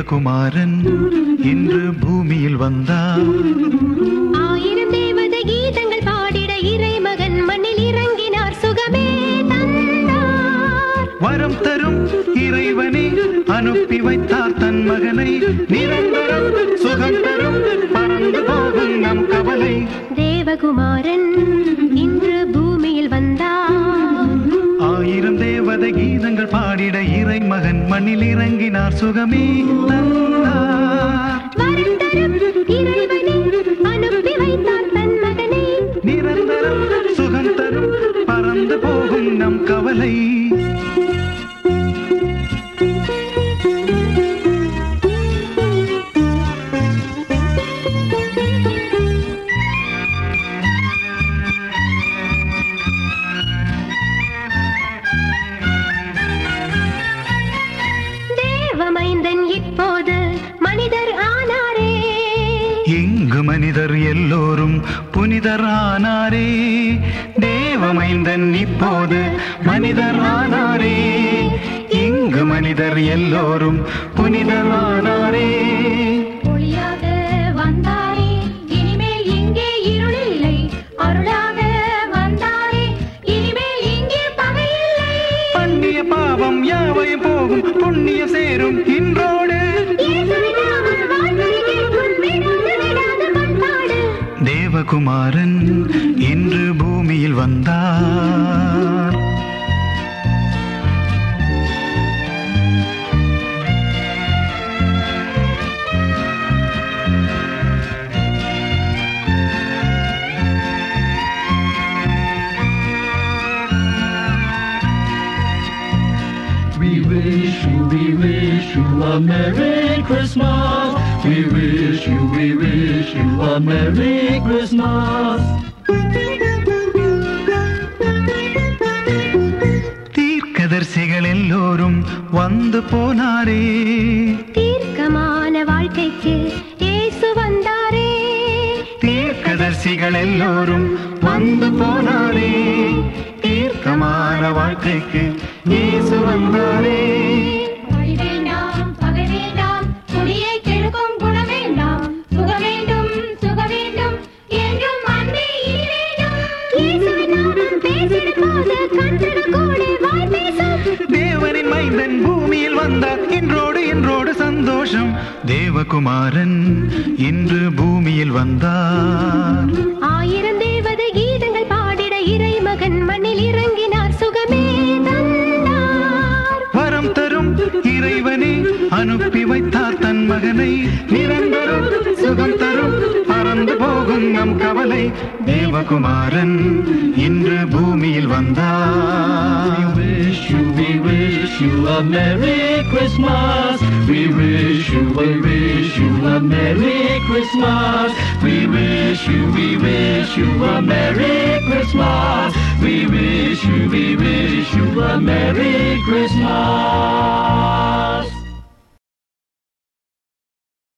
தேவகுமாரன் இன்று பூமியில் வந்தார் ஆயிரம் தேவத கீதங்கள் பாடிட இறைமகன் மண்ணில் இறங்கினார் சுகமே தந்தார் வரம் தரும் இறைவனே அனுப்பி வைத்தார் தன் மகனை நிரந்தரம் சுகம் தரும் பறந்து போகும் நம் கவலை தேவகுமாரன் இன்று பூமியில் வந்தார் ஆயிரம் தேவத கீதங்கள் பாடிட இறைமகன் மண்ணில் இறங்கினார் சுகமே தந்தார் வரம் தரும் இறைவனே அனுப்பி வைத்தார் தன் மகனை நிரந்தரம் சுகம் தரும் பறந்து போகும் நம் கவலை தேவமைந்தன் இப்போது மனிதர் ஆனாரே இங்கு மனிதர் எல்லோரும் புனிதரானாரே தேவமைந்தன் இப்போது மனிதர் ஆனாரே இங்கு மனிதர் எல்லோரும் புனிதரானாரே ஒளியாக வந்தாரே இனிமேல் இங்கே இருளில்லை அருளாக வந்தாரே இனிமேல் இங்கே பகையில்லை பண்ணிய பாவம் யாவையும் போகும் புண்ணிய சேரும் இன்றோடு இயேசுவின் நாமம் வாழ்வதை கேட்கும் விடாது விடாது பண்பாடு தேவகுமாரன் இன்று பூமியில் வந்தார் We wish you, we wish you a Merry Christmas. We wish you, we wish you a Merry Christmas. தீர்க்கதரிசிகள் எல்லோரும் வந்து போனாரே தீர்க்கமான வாழ்க்கைக்கு இயேசு வந்தாரே தீர்க்கதரிசிகள் எல்லோரும் வந்து போனாரே தீர்க்கமான வாழ்க்கைக்கு இயேசு வந்தாரே வழி வேண்டாம் பகை வேண்டாம் குடியை கெடுக்கும் குணம் வேண்டாம் சுக வேண்டும் சுக வேண்டும் என்றும் அன்பே இனி வேண்டும் இயேசுவின் நாமம் பேசிடும் போது கண்கள் கூட வாய் பேசும் தேவனின் மைந்தன் பூமியில் வந்தார் இன்றோடு இன்றோடு சந்தோஷம் தேவகுமாரன் இன்று பூமியில் வந்தார் ஆயிரம் தேவத கீதங்கள் பாடிட இறைமகன் மண்ணில் இறங்கினார் சுகமே தந்தார் வரம் தரும் இறைவனே அனுப்பி வைத்தார் தன் மகனை நிரந்தரம் சுகம் தரும் பறந்து போகும் நம் கவலை தேவகுமாரன் இன்று பூமியில் வந்தார் We wish you, we wish you a Merry Christmas. We wish you, we wish you a Merry Christmas. We wish you, we wish you a Merry Christmas. We wish you, we wish you a Merry Christmas.